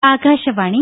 ആകാശവാണി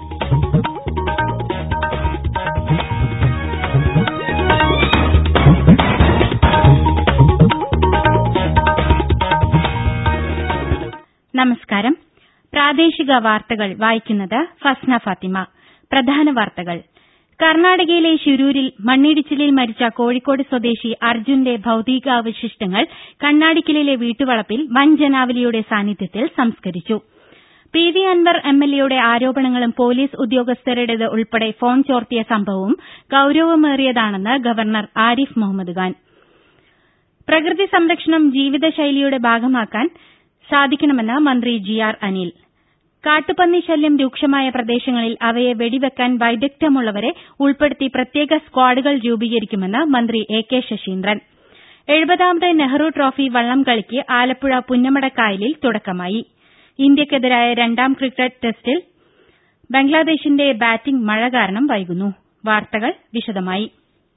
നമസ്കാരം പ്രാദേശിക വാർത്തകൾ വായിക്കുന്നത് ഫസ്ന ഫാത്തിമ പ്രധാന വാർത്തകൾ കർണാടകയിലെ ശിരൂരിൽ മണ്ണിടിച്ചിലിൽ മരിച്ച കോഴിക്കോട് സ്വദേശി അർജുന്റെ ഭൌതികാവശിഷ്ടങ്ങൾ കണ്ണാടിക്കലിലെ വീട്ടുവളപ്പിൽ വൻ ജനാവലിയുടെ സാന്നിധ്യത്തിൽ സംസ്കരിച്ചു പി വി അൻവർ എംഎൽഎയുടെ ആരോപണങ്ങളും പോലീസ് ഉദ്യോഗസ്ഥരുടേത് ഉൾപ്പെടെ ഫോൺ ചോർത്തിയ സംഭവവും ഗൌരവമേറിയതാണെന്ന് ഗവർണർ ആരിഫ് മുഹമ്മദ് ഖാൻ പ്രകൃതി സംരക്ഷണം ജീവിതശൈലിയുടെ ഭാഗമാക്കാൻ സാധിക്കണമെന്ന് മന്ത്രി ജി ആർ അനിൽ കാട്ടുപന്നി ശല്യം രൂക്ഷമായ പ്രദേശങ്ങളിൽ അവയെ വെടിവെക്കാൻ വൈദഗ്ധ്യമുള്ളവരെ ഉൾപ്പെടുത്തി പ്രത്യേക സ്ക്വാഡുകൾ രൂപീകരിക്കുമെന്ന് മന്ത്രി എ കെ ശശീന്ദ്രൻ എഴുപതാമത് നെഹ്റു ട്രോഫി വള്ളംകളിക്ക് ആലപ്പുഴ പുന്നമടക്കായലിൽ തുടക്കമായി ഇന്ത്യയ്ക്കെതിരായ രണ്ടാം ക്രിക്കറ്റ് ടെസ്റ്റിൽ ബംഗ്ലാദേശിന്റെ ബാറ്റിംഗ് മഴ കാരണം വൈകുന്നു വാർത്തകൾ വിശദമായി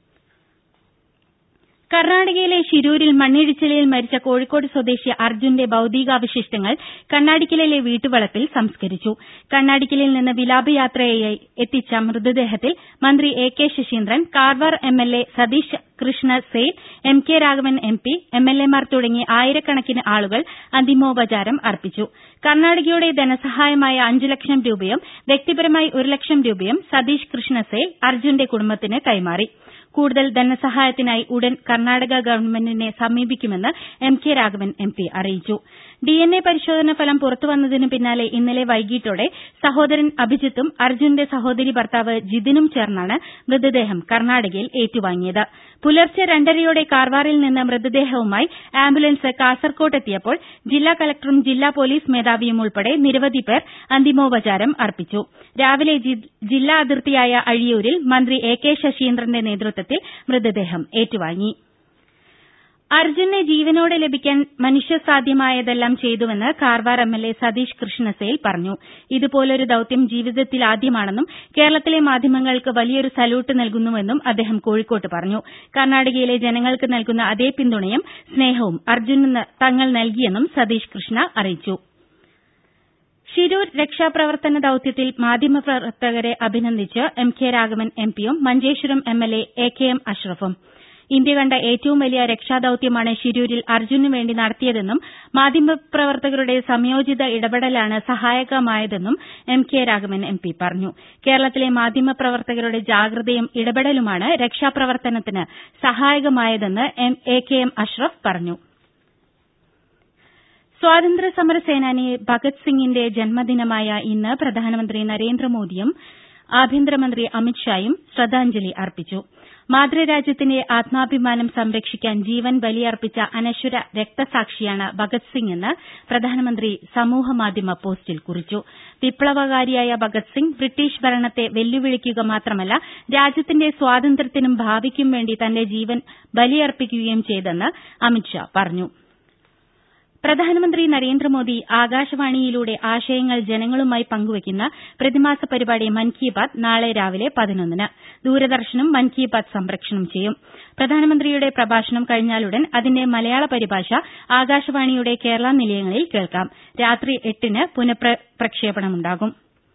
കർണാടകയിലെ ശിരൂരിൽ മണ്ണിടിച്ചിലിൽ മരിച്ച കോഴിക്കോട് സ്വദേശി അർജുന്റെ ഭൌതികാവശിഷ്ടങ്ങൾ കണ്ണാടിക്കലിലെ വീട്ടുവളപ്പിൽ സംസ്കരിച്ചു കണ്ണാടിക്കലിൽ നിന്ന് വിലാപയാത്രയായി എത്തിച്ച മൃതദേഹത്തിൽ മന്ത്രി A K Saseendran Karwar MLA Satish Krishna Sail M K Raghavan MP എംഎൽഎമാർ തുടങ്ങി ആയിരക്കണക്കിന് ആളുകൾ അന്തിമോപചാരം അർപ്പിച്ചു കർണാടകയുടെ ധനസഹായമായ അഞ്ചു ലക്ഷം രൂപയും വ്യക്തിപരമായി ഒരു ലക്ഷം രൂപയും സതീഷ് കൃഷ്ണ സെയ്ൽ അർജുന്റെ കുടുംബത്തിന് കൈമാറി കൂടുതൽ ധനസഹായത്തിനായി ഉടൻ കർണാടക ഗവൺമെന്റിനെ സമീപിക്കുമെന്ന് എം കെ രാഘവൻ എംപി അറിയിച്ചു ഡിഎൻഎ പരിശോധന ഫലം പുറത്തുവന്നതിന് പിന്നാലെ ഇന്നലെ വൈകിട്ടോടെ സഹോദരൻ അഭിജിത്തും അർജുന്റെ സഹോദരി ഭർത്താവ് ജിതിനും ചേർന്നാണ് മൃതദേഹം കർണാടകയിൽ ഏറ്റുവാങ്ങിയത് പുലർച്ചെ രണ്ടരയോടെ കാർവാറിൽ നിന്ന് മൃതദേഹവുമായി ആംബുലൻസ് കാസർകോട്ടെത്തിയപ്പോൾ ജില്ലാ കലക്ടറും ജില്ലാ പോലീസ് മേധാവിയും ഉൾപ്പെടെ നിരവധി പേർ അന്തിമോപചാരം അർപ്പിച്ചു രാവിലെ ജില്ലാ അതിർത്തിയായ അഴിയൂരിൽ മന്ത്രി എ കെ ശശീന്ദ്രന്റെ നേതൃത്വത്തിൽ മൃതദേഹം ഏറ്റുവാങ്ങി അർജുനെ ജീവനോടെ ലഭിക്കാൻ മനുഷ്യസാധ്യമായതെല്ലാം ചെയ്തുവെന്ന് കാർവാർ എംഎൽഎ സതീഷ് കൃഷ്ണസേൽ പറഞ്ഞു ഇതുപോലൊരു ദൌത്യം ജീവിതത്തിലാദ്യമാണെന്നും കേരളത്തിലെ മാധ്യമങ്ങൾക്ക് വലിയൊരു സല്യൂട്ട് നൽകുന്നുവെന്നും അദ്ദേഹം കോഴിക്കോട്ട് പറഞ്ഞു കർണാടകയിലെ ജനങ്ങൾക്ക് നൽകുന്ന അതേ പിന്തുണയും സ്നേഹവും അർജുന് തങ്ങൾ നൽകിയെന്നും സതീഷ് കൃഷ്ണ അറിയിച്ചു ശിരൂർ രക്ഷാപ്രവർത്തന ദൌത്യത്തിൽ മാധ്യമപ്രവർത്തകരെ അഭിനന്ദിച്ച് എം കെ രാഘവൻ എംപിയും Manjeshwaram MLA A K M അഷ്റഫും ഇന്ത്യ കണ്ട ഏറ്റവും വലിയ രക്ഷാദൌത്യമാണ് ശിരൂരിൽ അർജുനു വേണ്ടി നടത്തിയതെന്നും മാധ്യമപ്രവർത്തകരുടെ സംയോജിത ഇടപെടലാണ് സഹായകമായതെന്നും എം കെ രാഘവൻ എംപി പറഞ്ഞു കേരളത്തിലെ മാധ്യമപ്രവർത്തകരുടെ ജാഗ്രതയും ഇടപെടലുമാണ് രക്ഷാപ്രവർത്തനത്തിന് സഹായകമായതെന്ന് എ കെ എം അഷ്റഫ് പറഞ്ഞു സ്വാതന്ത്ര്യസമര സേനാനി ഭഗത് സിംഗിന്റെ ജന്മദിനമായ ഇന്ന് പ്രധാനമന്ത്രി നരേന്ദ്രമോദിയും ആഭ്യന്തരമന്ത്രി അമിത്ഷായും ശ്രദ്ധാഞ്ജലി അർപ്പിച്ചു മാതൃരാജ്യത്തിന്റെ ആത്മാഭിമാനം സംരക്ഷിക്കാൻ ജീവൻ ബലിയർപ്പിച്ച അനശ്വര രക്തസാക്ഷിയാണ് ഭഗത് സിംഗ് എന്ന് പ്രധാനമന്ത്രി സമൂഹമാധ്യമ പോസ്റ്റിൽ കുറിച്ചു വിപ്ലവകാരിയായ ഭഗത് സിംഗ് ബ്രിട്ടീഷ് ഭരണത്തെ വെല്ലുവിളിക്കുക മാത്രമല്ല രാജ്യത്തിന്റെ സ്വാതന്ത്ര്യത്തിനും ഭാവിക്കും വേണ്ടി തന്റെ ജീവൻ ബലിയർപ്പിക്കുകയും ചെയ്തെന്ന് അമിത്ഷാ പറഞ്ഞു പ്രധാനമന്ത്രി നരേന്ദ്രമോദി ആകാശവാണിയിലൂടെ ആശയങ്ങൾ ജനങ്ങളുമായി പങ്കുവയ്ക്കുന്ന പ്രതിമാസ പരിപാടി മൻ കി ബാത് നാളെ രാവിലെ പതിനൊന്നിന് ദൂരദർശനും മൻ കി ബാത് സംപ്രേഷണം ചെയ്യും പ്രധാനമന്ത്രിയുടെ പ്രഭാഷണം കഴിഞ്ഞാലുടൻ അതിന്റെ മലയാള പരിഭാഷ ആകാശവാണിയുടെ കേരള നിലയങ്ങളിൽ കേൾക്കാം രാത്രി എട്ടിന് പുനഃപ്രക്ഷേപണമുണ്ടാകും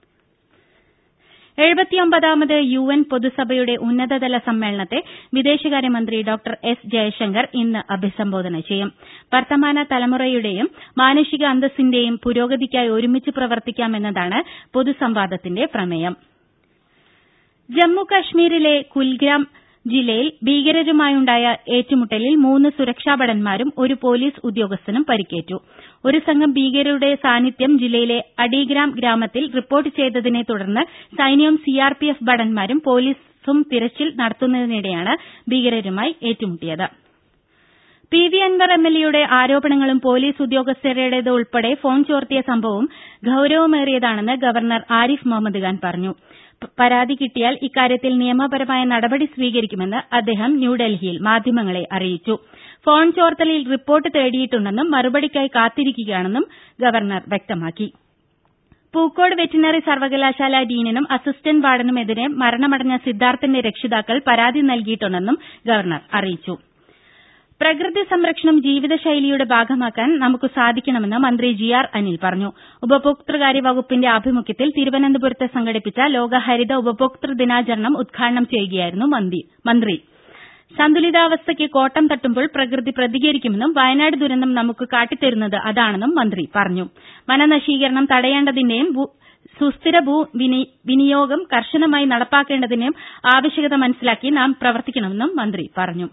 എഴുപത്തിയൊമ്പതാമത് യു എൻ പൊതുസഭയുടെ ഉന്നതതല സമ്മേളനത്തെ വിദേശകാര്യമന്ത്രി ഡോക്ടർ എസ് ജയശങ്കർ ഇന്ന് അഭിസംബോധന ചെയ്യും വർത്തമാന തലമുറയുടെയും മാനുഷിക അന്തസ്സിന്റെയും പുരോഗതിക്കായി ഒരുമിച്ച് പ്രവർത്തിക്കാമെന്നതാണ് പൊതുസംവാദത്തിന്റെ പ്രമേയം ജമ്മു കശ്മീരിലെ കുൽഗ്രാം ജില്ലയിൽ ഭീകരരുമായുണ്ടായ ഏറ്റുമുട്ടലിൽ മൂന്ന് സുരക്ഷാഭടന്മാരും ഒരു പോലീസ് ഉദ്യോഗസ്ഥനും പരിക്കേറ്റു ഒരു സംഘം ഭീകരരുടെ സാന്നിധ്യം ജില്ലയിലെ അഡിഗ്രാം ഗ്രാമത്തിൽ റിപ്പോർട്ട് ചെയ്തതിനെ തുടർന്ന് സൈന്യവും സിആർപിഎഫ് ഭടന്മാരും പോലീസും തിരച്ചിൽ നടത്തുന്നതിനിടെയാണ് ഭീകരരുമായി ഏറ്റുമുട്ടിയത് പി വി അൻവർ എംഎൽഎയുടെ ആരോപണങ്ങളും പോലീസ് ഉദ്യോഗസ്ഥരുടേത് ഉൾപ്പെടെ ഫോൺ ചോർത്തിയ സംഭവവും ഗൌരവമേറിയതാണെന്ന് ഗവർണർ ആരിഫ് മുഹമ്മദ് ഖാൻ പറഞ്ഞു പരാതി കിട്ടിയാൽ ഇക്കാര്യത്തിൽ നിയമപരമായ നടപടി സ്വീകരിക്കുമെന്ന് അദ്ദേഹം ന്യൂഡൽഹിയിൽ മാധ്യമങ്ങളെ അറിയിച്ചു ഫോൺ ചോർത്തലിൽ റിപ്പോർട്ട് തേടിയിട്ടുണ്ടെന്നും മറുപടിക്കായി കാത്തിരിക്കുകയാണെന്നും ഗവർണർ വ്യക്തമാക്കി പൂക്കോട് വെറ്റിനറി സർവകലാശാല ഡീനിനും അസിസ്റ്റന്റ് വാർഡനുമെതിരെ മരണമടഞ്ഞ സിദ്ധാർത്ഥന്റെ രക്ഷിതാക്കൾ പരാതി നൽകിയിട്ടുണ്ടെന്നും ഗവർണർ അറിയിച്ചു പ്രകൃതി സംരക്ഷണം ജീവിതശൈലിയുടെ ഭാഗമാക്കാൻ നമുക്ക് സാധിക്കണമെന്ന് മന്ത്രി ജി ആർ അനിൽ പറഞ്ഞു ഉപഭോക്തൃകാര്യ വകുപ്പിന്റെ ആഭിമുഖ്യത്തിൽ തിരുവനന്തപുരത്ത് സംഘടിപ്പിച്ച ലോക ഹരിത ഉപഭോക്തൃ ദിനാചരണം ഉദ്ഘാടനം ചെയ്യുകയായിരുന്നു മന്ത്രി സന്തുലിതാവസ്ഥയ്ക്ക് കോട്ടം തട്ടുമ്പോൾ പ്രകൃതി പ്രതികരിക്കുമെന്നും വയനാട് ദുരന്തം നമുക്ക് കാട്ടിത്തരുന്നത് അതാണെന്നും മന്ത്രി പറഞ്ഞു വനനശീകരണം തടയേണ്ടതിന്റെയും സുസ്ഥിര ഭൂവിനിയോഗം കർശനമായി നടപ്പാക്കേണ്ടതിന്റെയും ആവശ്യകത മനസ്സിലാക്കി നാം പ്രവർത്തിക്കണമെന്നും മന്ത്രി പറഞ്ഞു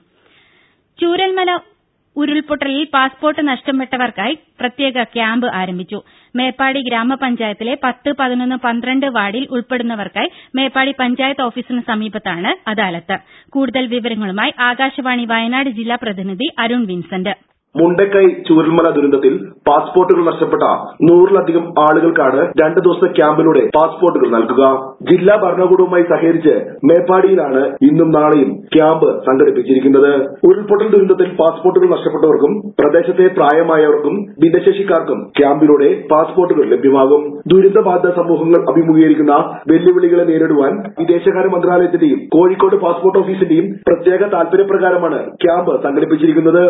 ചൂരൽമല ഉരുൾപൊട്ടലിൽ പാസ്പോർട്ട് നഷ്ടപ്പെട്ടവർക്കായി പ്രത്യേക ക്യാമ്പ് ആരംഭിച്ചു മേപ്പാടി ഗ്രാമപഞ്ചായത്തിലെ പത്ത് പതിനൊന്ന് പന്ത്രണ്ട് വാർഡിൽ ഉൾപ്പെടുന്നവർക്കായി മേപ്പാടി പഞ്ചായത്ത് ഓഫീസിന് സമീപത്താണ് അദാലത്ത് കൂടുതൽ വിവരങ്ങളുമായി ആകാശവാണി വയനാട് ജില്ലാ പ്രതിനിധി അരുൺ വിൻസെന്റ് മുണ്ടക്കൈ ചൂരൽമല ദുരന്തത്തിൽ പാസ്പോർട്ടുകൾ നഷ്ടപ്പെട്ട നൂറിലധികം ആളുകൾക്കാണ് രണ്ട് ദിവസത്തെ ക്യാമ്പിലൂടെ പാസ്പോർട്ടുകൾ നൽകുക ജില്ലാ ഭരണകൂടവുമായി സഹകരിച്ച് മേപ്പാടിയിലാണ് ഇന്നും നാളെയും ക്യാമ്പ് സംഘടിപ്പിച്ചിരിക്കുന്നത് ഉരുൾപൊട്ടൽ ദുരന്തത്തിൽ പാസ്പോർട്ടുകൾ നഷ്ടപ്പെട്ടവർക്കും പ്രദേശത്തെ പ്രായമായവർക്കും ഭിന്നശേഷിക്കാർക്കും ക്യാമ്പിലൂടെ പാസ്പോർട്ടുകൾ ലഭ്യമാകും ദുരിതബാധിത സമൂഹങ്ങൾ അഭിമുഖീകരിക്കുന്ന വെല്ലുവിളികളെ നേരിടുവാൻ വിദേശകാര്യ മന്ത്രാലയത്തിന്റെയും കോഴിക്കോട് പാസ്പോർട്ട് ഓഫീസിന്റെയും പ്രത്യേക താൽപര്യപ്രകാരമാണ് ക്യാമ്പ് സംഘടിപ്പിച്ചിരിക്കുന്നത്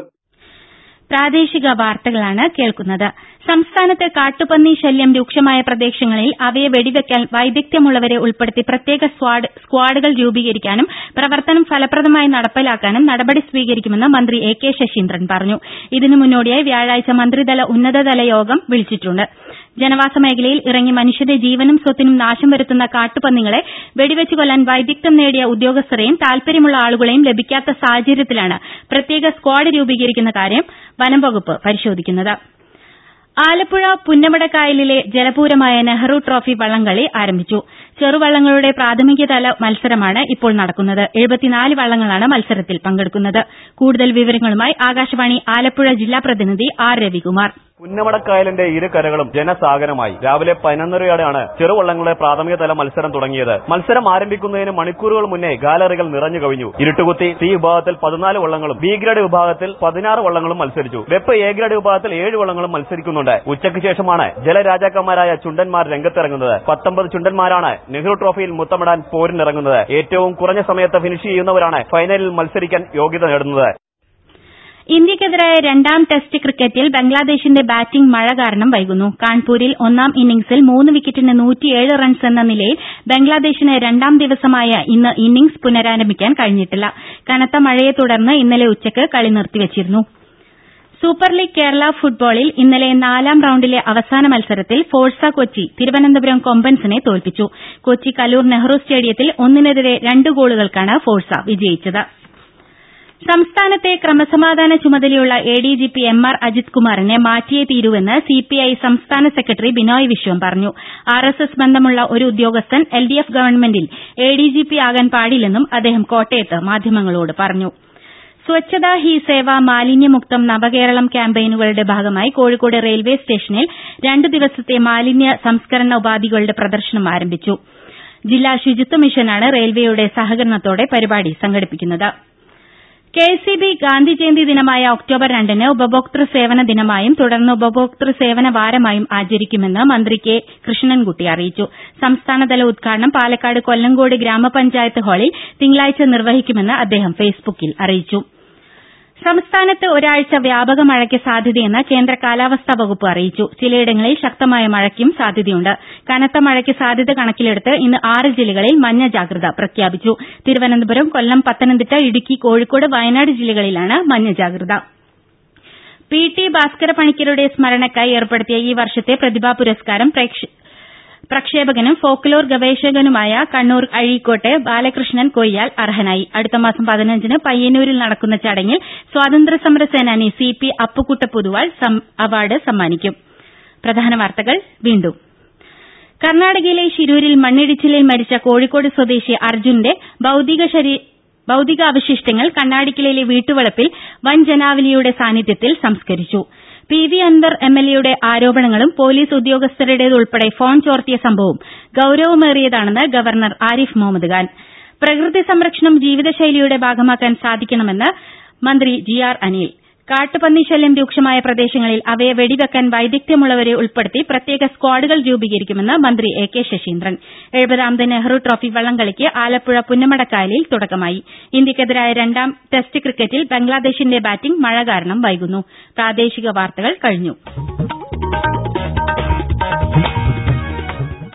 പ്രാദേശിക വാർത്തകളാണ് കേൾക്കുന്നത് സംസ്ഥാനത്ത് കാട്ടുപന്നി ശല്യം രൂക്ഷമായ പ്രദേശങ്ങളിൽ അവയെ വെടിവെക്കാൻ വൈദഗ്ധ്യമുള്ളവരെ ഉൾപ്പെടുത്തി പ്രത്യേക സ്ക്വാഡുകൾ രൂപീകരിക്കാനും പ്രവർത്തനം ഫലപ്രദമായി നടപ്പിലാക്കാനും നടപടി സ്വീകരിക്കുമെന്ന് മന്ത്രി എ കെ ശശീന്ദ്രൻ പറഞ്ഞു ഇതിനു മുന്നോടിയായി വ്യാഴാഴ്ച മന്ത്രിതല ഉന്നതതല യോഗം വിളിച്ചിട്ടുണ്ട് ജനവാസ മേഖലയിൽ ഇറങ്ങി മനുഷ്യന്റെ ജീവനും സ്വത്തിനും നാശം വരുത്തുന്ന കാട്ടുപന്നികളെ വെടിവെച്ച് കൊല്ലാൻ വൈദഗ്ധ്യം നേടിയ ഉദ്യോഗസ്ഥരെയും താൽപര്യമുള്ള ആളുകളെയും ലഭിക്കാത്ത സാഹചര്യത്തിലാണ് പ്രത്യേക സ്ക്വാഡ് രൂപീകരിക്കുന്ന കാര്യം വനംവകുപ്പ് പരിശോധിക്കുന്നത് ആലപ്പുഴ പുന്നമടക്കായലിലെ ജലപൂരമായ നെഹ്റു ട്രോഫി വള്ളംകളി ആരംഭിച്ചു ചെറുവള്ളങ്ങളുടെ പ്രാഥമികതല മത്സരമാണ് ഇപ്പോൾ നടക്കുന്നത് വള്ളങ്ങളാണ് മത്സരത്തിൽ പങ്കെടുക്കുന്നത് കൂടുതൽ വിവരങ്ങളുമായി ആകാശവാണി ആലപ്പുഴ ജില്ലാ പ്രതിനിധി ആർ രവികുമാർ പുന്നമടക്കായലിന്റെ ഇരു കരകളും ജനസാഗരമായി രാവിലെ പതിനൊന്നരയോടെയാണ് ചെറുവള്ളങ്ങളുടെ പ്രാഥമിക തല മത്സരം തുടങ്ങിയത് മത്സരം ആരംഭിക്കുന്നതിന് മണിക്കൂറുകൾ മുന്നേ ഗാലറികൾ നിറഞ്ഞു കവിഞ്ഞു ഇരുട്ടുകുത്തി സി വിഭാഗത്തിൽ പതിനാല് വള്ളങ്ങളും ബി ഗ്രേഡ് വിഭാഗത്തിൽ പതിനാറ് വള്ളങ്ങളും മത്സരിച്ചു വെപ്പ് എ ഗ്രേഡ് വിഭാഗത്തിൽ ഏഴ് വള്ളങ്ങളും മത്സരിക്കുന്നുണ്ട് ഉച്ചയ്ക്ക് ശേഷമാണ് ജലരാജാക്കന്മാരായ ചുണ്ടന്മാർ രംഗത്തിറങ്ങുന്നത് പത്തൊമ്പത് ചുണ്ടന്മാരാണ് നെഹ്റു ട്രോഫിയിൽ മുത്തമിടാൻ പോരിനിറങ്ങുന്നത് ഏറ്റവും കുറഞ്ഞ സമയത്ത് ഫിനിഷ് ചെയ്യുന്നവരാണ് ഫൈനലിൽ മത്സരിക്കാൻ യോഗ്യത നേടുന്നത് ഇന്ത്യയ്ക്കെതിരായ രണ്ടാം ടെസ്റ്റ് ക്രിക്കറ്റിൽ ബംഗ്ലാദേശിന്റെ ബാറ്റിംഗ് മഴ കാരണം വൈകുന്നു കാൺപൂരിൽ ഒന്നാം ഇന്നിംഗ്സിൽ മൂന്ന് വിക്കറ്റിന് റൺസ് എന്ന നിലയിൽ ബംഗ്ലാദേശിന് രണ്ടാം ദിവസമായ ഇന്ന് ഇന്നിംഗ്സ് പുനരാരംഭിക്കാൻ കഴിഞ്ഞിട്ടില്ല കനത്ത മഴയെ തുടർന്ന് ഇന്നലെ ഉച്ചയ്ക്ക് കളി നിർത്തിവച്ചിരുന്നു സൂപ്പർ ലീഗ് കേരള ഫുട്ബോളിൽ ഇന്നലെ നാലാം റൌണ്ടിലെ അവസാന മത്സരത്തിൽ ഫോഴ്സ കൊച്ചി തിരുവനന്തപുരം കൊമ്പൻസിനെ തോൽപ്പിച്ചു കൊച്ചി കലൂർ നെഹ്റു സ്റ്റേഡിയത്തിൽ ഒന്നിനെതിരെ രണ്ട് ഗോളുകൾക്കാണ് ഫോഴ്സ വിജയിച്ചത് സംസ്ഥാനത്തെ ക്രമസമാധാന ചുമതലയുള്ള എഡിജിപി എം ആർ അജിത് കുമാറിനെ മാറ്റിയേ തീരൂവെന്ന് സിപിഐ സംസ്ഥാന സെക്രട്ടറി ബിനോയ് വിശ്വം പറഞ്ഞു ആർഎസ്എസ് ബന്ധമുള്ള ഒരു ഉദ്യോഗസ്ഥൻ എൽഡിഎഫ് ഗവൺമെന്റിൽ എഡിജിപി ആകാൻ പാടില്ലെന്നും അദ്ദേഹം കോട്ടയത്ത് മാധ്യമങ്ങളോട് പറഞ്ഞു സ്വച്ഛതാ ഹി സേവ മാലിന്യമുക്തം നവകേരളം ക്യാമ്പയിനുകളുടെ ഭാഗമായി കോഴിക്കോട് റെയിൽവേ സ്റ്റേഷനിൽ രണ്ട് ദിവസത്തെ മാലിന്യ സംസ്കരണ ഉപാധികളുടെ പ്രദർശനം ആരംഭിച്ചു ജില്ലാ ശുചിത്വ മിഷനാണ് റെയിൽവേയുടെ സഹകരണത്തോടെ പരിപാടി സംഘടിപ്പിക്കുന്നത് കെഎസ്ഇബി ഗാന്ധി ജയന്തി ദിനമായ ഒക്ടോബർ രണ്ടിന് ഉപഭോക്തൃ സേവന ദിനമായും തുടർന്ന് ഉപഭോക്തൃ സേവന വാരമായും ആചരിക്കുമെന്ന് മന്ത്രി കെ കൃഷ്ണൻകുട്ടി അറിയിച്ചു സംസ്ഥാനതല ഉദ്ഘാടനം പാലക്കാട് കൊല്ലങ്കോട് ഗ്രാമപഞ്ചായത്ത് ഹാളിൽ തിങ്കളാഴ്ച നിർവഹിക്കുമെന്ന് അദ്ദേഹം ഫേസ്ബുക്കിൽ അറിയിച്ചു സംസ്ഥാനത്ത് ഒരാഴ്ച വ്യാപക മഴയ്ക്ക് സാധ്യതയെന്ന് കേന്ദ്ര കാലാവസ്ഥാ വകുപ്പ് അറിയിച്ചു ചിലയിടങ്ങളിൽ ശക്തമായ മഴയ്ക്കും സാധ്യതയുണ്ട് കനത്ത മഴയ്ക്ക് സാധ്യത കണക്കിലെടുത്ത് ഇന്ന് ആറ് ജില്ലകളിൽ മഞ്ഞ ജാഗ്രത പ്രഖ്യാപിച്ചു തിരുവനന്തപുരം കൊല്ലം പത്തനംതിട്ട ഇടുക്കി കോഴിക്കോട് വയനാട് ജില്ലകളിലാണ് മഞ്ഞ ജാഗ്രത പി ടി ഭാസ്കര പണിക്കരുടെ സ്മരണയ്ക്കായി ഏർപ്പെടുത്തിയ ഈ വർഷത്തെ പ്രതിഭാ പുരസ്കാരം പ്രക്ഷേപകനും ഫോക്ലോർ ഗവേഷകനുമായ കണ്ണൂർ അഴീക്കോട്ടെ ബാലകൃഷ്ണൻ കൊയ്യാൽ അർഹനായി അടുത്ത മാസം പതിനഞ്ചിന് പയ്യന്നൂരിൽ നടക്കുന്ന ചടങ്ങിൽ സ്വാതന്ത്ര്യസമര സേനാനി C P Appukutta Poduval award സമ്മാനിക്കും പ്രധാന വാർത്തകൾ വീണ്ടും കർണാടകയിലെ ശിരൂരിൽ മണ്ണിടിച്ചിലിൽ മരിച്ച കോഴിക്കോട് സ്വദേശി അർജുന്റെ ഭൌതികാവശിഷ്ടങ്ങൾ കണ്ണാടിക്കലിലെ വീട്ടുവളപ്പിൽ വൻ ജനാവലിയുടെ സാന്നിധ്യത്തിൽ സംസ്കരിച്ചു പി വി അൻവർ എംഎൽഎയുടെ ആരോപണങ്ങളും പോലീസ് ഉദ്യോഗസ്ഥരുടേതുൾപ്പെടെ ഫോൺ ചോർത്തിയ സംഭവവും ഗൌരവമേറിയതാണെന്ന് ഗവർണർ ആരിഫ് മുഹമ്മദ് ഖാൻ പ്രകൃതി സംരക്ഷണം ജീവിതശൈലിയുടെ ഭാഗമാക്കാൻ സാധിക്കണമെന്ന് മന്ത്രി ജി ആർ അനിൽ കാട്ടുപന്നി ശല്യം രൂക്ഷമായ പ്രദേശങ്ങളിൽ അവയെ വെടിവെക്കാൻ വൈദഗ്ധ്യമുള്ളവരെ ഉൾപ്പെടുത്തി പ്രത്യേക സ്ക്വാഡുകൾ രൂപീകരിക്കുമെന്ന് മന്ത്രി എ കെ ശശീന്ദ്രൻ എഴുപതാമത് നെഹ്റു ട്രോഫി വള്ളംകളിക്ക് ആലപ്പുഴ പുന്നമടക്കായലിൽ തുടക്കമായി ഇന്ത്യക്കെതിരായ രണ്ടാം ടെസ്റ്റ് ക്രിക്കറ്റിൽ ബംഗ്ലാദേശിന്റെ ബാറ്റിംഗ് മഴ കാരണം വൈകുന്നു പ്രാദേശിക വാർത്തകൾ കഴിഞ്ഞു